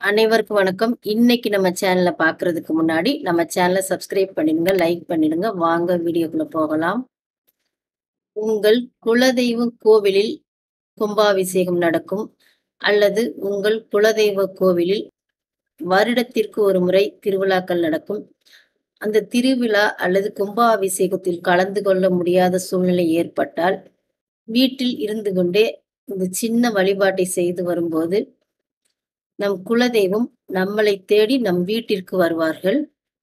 அனைவருக்கும் வணக்கம். இன்னைக்கு நம்ம சேனல பார்க்கறதுக்கு முன்னாடி, நம்ம சேனல சப்ஸ்கிரைப் பண்ணிடுங்க, லைக் பண்ணிடுங்க. வாங்க வீடியோக்குள்ள போகலாம். உங்கள் குலதெய்வ கோவிலில் கும்பாபிஷேகம் நடக்கும் அல்லது உங்கள் குலதெய்வ கோவிலில் வருடத்திற்கு ஒரு முறை திருவிழாக்கள் நடக்கும். அந்த திருவிழா அல்லது கும்பாபிஷேகத்தில் கலந்து கொள்ள முடியாத சூழ்நிலை ஏற்பட்டால், வீட்டில் இருந்து கொண்டே இந்த சின்ன வழிபாட்டை செய்து வரும்போது, நம் குலதெய்வம் நம்மளை தேடி நம் வீட்டிற்கு வருவார்கள்.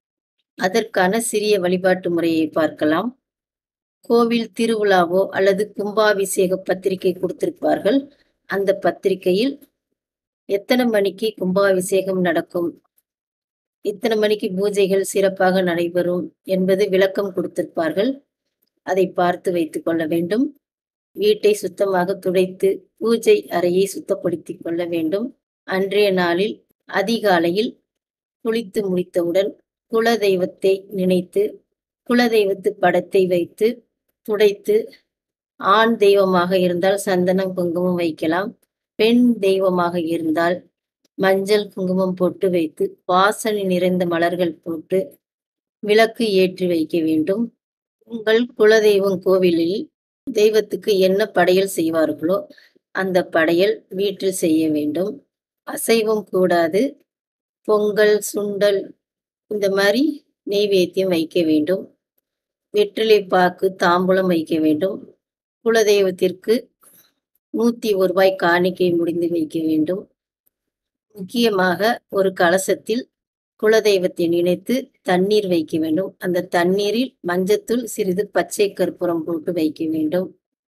அதற்கான சிறிய வழிபாட்டு முறையை பார்க்கலாம். கோவில் திருவிழாவோ அல்லது கும்பாபிஷேக பத்திரிகை குடுத்திருப்பார்கள். அந்த பத்திரிகையில் எத்தன மணிக்கு கும்பாபிஷேகம் நடக்கும்? இத்தன மணிக்கு பூஜைகள் சிறப்பாக நடைபெறும் என்பது விளக்கம் குடுத்திருப்பார்கள். அதை பார்த்து வைத்துக் கொள்ள வேண்டும். வீட்டை சுத்தமாக துடைத்து, பூஜை அறையை சுத்தப்படுத்திக் கொள்ள வேண்டும். அன்றைய நாளில் அதிகாலையில் குளித்து முடித்தவுடன் குலதெய்வத்தை நினைத்து, குலதெய்வத்து படத்தை வைத்து, துடைத்து, ஆண் தெய்வமாக இருந்தால் சந்தனம், குங்குமம் வைக்கலாம். பெண் தெய்வமாக இருந்தால் மஞ்சள், குங்குமம் பொட்டு வைத்து, வாசனை நிறைந்த மலர்கள் போட்டு, விளக்கு ஏற்றி வைக்க வேண்டும். உங்கள் குலதெய்வம் கோவிலில் தெய்வத்துக்கு என்ன படையல் செய்வார்களோ, அந்த படையல் வீட்டில் செய்ய வேண்டும். அசைவம் கூடாது. பொங்கல், சுண்டல் இந்த மாரி நெய்வேத்தியம் வைக்க வேண்டும். வெற்றிலை பாக்கு, தாம்பூலம் வைக்க வேண்டும். குலதெய்வத்திற்கு ரூ. 101 காணிக்கை முடிந்து வைக்க வேண்டும். முக்கியமாக ஒரு கலசத்தில் குலதெய்வத்தை நினைத்து தண்ணீர் வைக்க வேண்டும். அந்த தண்ணீரில் மஞ்சத்தூள், சிறிது பச்சை கற்பூரம் போட்டு வைக்க வேண்டும்.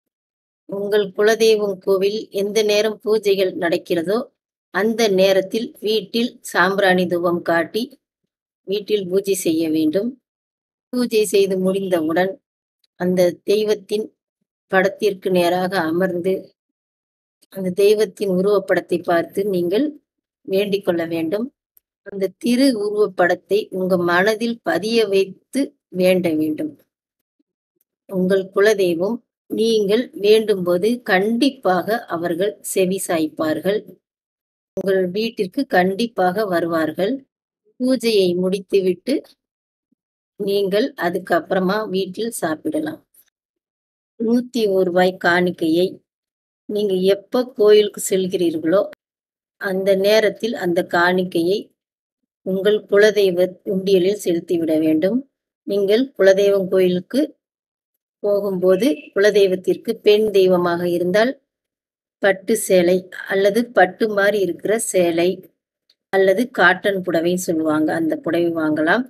உங்கள் குலதெய்வம் கோவில் எந்த நேரம் பூஜைகள் நடக்கிறதோ, அந்த நேரத்தில் வீட்டில் சாம்பிராணி தூபம் காட்டி, வீட்டில் பூஜை செய்ய வேண்டும். பூஜை செய்து முடிந்தவுடன், அந்த தெய்வத்தின் படத்திற்கு நேராக அமர்ந்து, அந்த தெய்வத்தின் உருவப்படத்தை பார்த்து நீங்கள் வேண்டிக் கொள்ள வேண்டும். அந்த திரு உருவப்படத்தை உங்க மனதில் பதிய வைத்து வேண்ட வேண்டும். உங்கள் குலதெய்வம் நீங்கள் வேண்டும்போது கண்டிப்பாக அவர்கள் செவி சாய்ப்பார்கள். உங்கள் வீட்டிற்கு கண்டிப்பாக வருவார்கள். பூஜையை முடித்துவிட்டு, நீங்கள் அதுக்கப்புறமா வீட்டில் சாப்பிடலாம். ரூ. 101 காணிக்கையை நீங்க எப்ப கோயிலுக்கு செல்கிறீர்களோ, அந்த நேரத்தில் அந்த காணிக்கையை உங்கள் குலதெய்வ உண்டியலில் செலுத்திவிட வேண்டும். நீங்கள் குலதெய்வம் கோயிலுக்கு போகும்போது, குலதெய்வத்திற்கு பெண் தெய்வமாக இருந்தால் பட்டு சேலை அல்லது பட்டு மாரி இருக்கிற சேலை அல்லது காட்டன் புடவைன்னு சொல்லுவாங்க. அந்த புடவை வாங்கலாம்.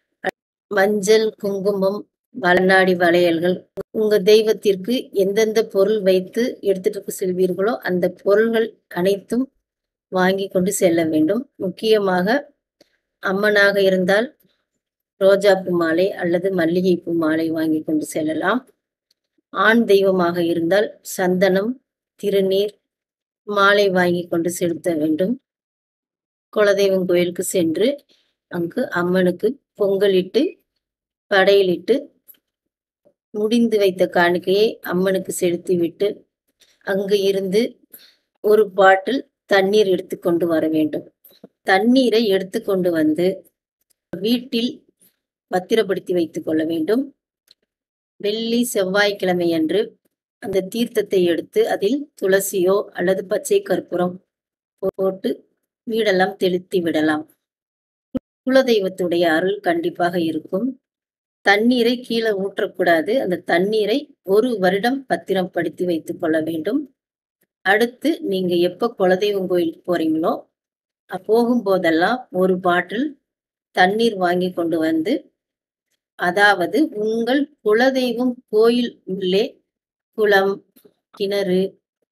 மஞ்சள், குங்குமம், கண்ணாடி வளையல்கள் உங்க தெய்வத்திற்கு எந்தெந்த பொருள் வைத்து எடுத்துட்டு செல்வீர்களோ, அந்த பொருள்கள் அனைத்தும் வாங்கிக் கொண்டு செல்ல வேண்டும். முக்கியமாக அம்மனாக இருந்தால் ரோஜாப்பூ மாலை அல்லது மல்லிகைப்பூ மாலை வாங்கிக் கொண்டு செல்லலாம். ஆண் தெய்வமாக இருந்தால் சந்தனம், திருநீர், மாலை வாங்கிக் கொண்டு செலுத்த வேண்டும். குலதெய்வம் கோயிலுக்கு சென்று, அங்கு அம்மனுக்கு பொங்கலிட்டு, படையலிட்டு, முடிந்து வைத்த காணிக்கையை அம்மனுக்கு செலுத்திவிட்டு, அங்கு இருந்து ஒரு பாட்டில் தண்ணீர் எடுத்துக் கொண்டு வர வேண்டும். தண்ணீரை எடுத்துக் கொண்டு வந்து, வீட்டில் பத்திரப்படுத்தி வைத்துக் கொள்ள வேண்டும். வெள்ளி, செவ்வாய்க்கிழமை அன்று அந்த தீர்த்தத்தை எடுத்து, அதில் துளசியோ அல்லது பச்சை கற்பூரம் போட்டு வீடெல்லாம் தெளித்து விடலாம். குலதெய்வத்துடைய அருள் கண்டிப்பாக இருக்கும். தண்ணீரை கீழ ஊற்றக்கூடாது. அந்த தண்ணீரை 1 வருடம் பத்திரம் படுத்தி வைத்துக் கொள்ள வேண்டும். அடுத்து நீங்க எப்ப குலதெய்வம் கோயிலுக்கு போறீங்களோ, போகும்போதெல்லாம் ஒரு பாட்டில் தண்ணீர் வாங்கிக் கொண்டு வந்து, அதாவது உங்கள் குலதெய்வம் கோயில் உள்ளே குளம், கிணறு,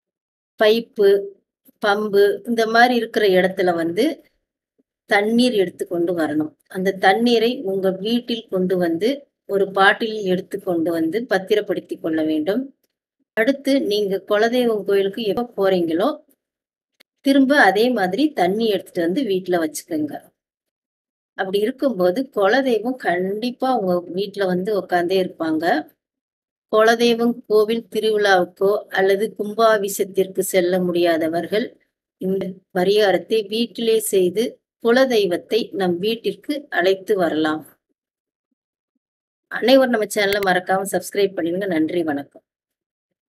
பைப்பு, பம்பு இந்த மாரி இருக்கிற இடத்துல வந்து தண்ணீர் எடுத்துக் கொண்டு வரணும். அந்த தண்ணீரை உங்க வீட்டில் கொண்டு வந்து, ஒரு பாட்டிலில் எடுத்துக் கொண்டு வந்து பத்திரப்படுத்திக் கொள்ள வேண்டும். அடுத்து நீங்க குலதெய்வம் கோயிலுக்கு எப்ப போறீங்களோ, திரும்ப அதே மாதிரி தண்ணி எடுத்துட்டு வந்து வீட்ல வச்சுக்கங்க. அப்படி இருக்கும்போது குலதெய்வம் கண்டிப்பா உங்க வீட்ல வந்து உட்கார்ந்தே இருப்பாங்க. குலதெய்வம் கோவில் திருவிழாவுக்கோ அல்லது கும்பாபிஷேகத்திற்கு செல்ல முடியாதவர்கள், இந்த பரிகாரத்தை வீட்டிலே செய்து குலதெய்வத்தை நம் வீட்டிற்கு அழைத்து வரலாம் அனைவரும் நம்ம சேனலை மறக்காம சப்ஸ்கிரைப் பண்ணிடுங்க நன்றி வணக்கம்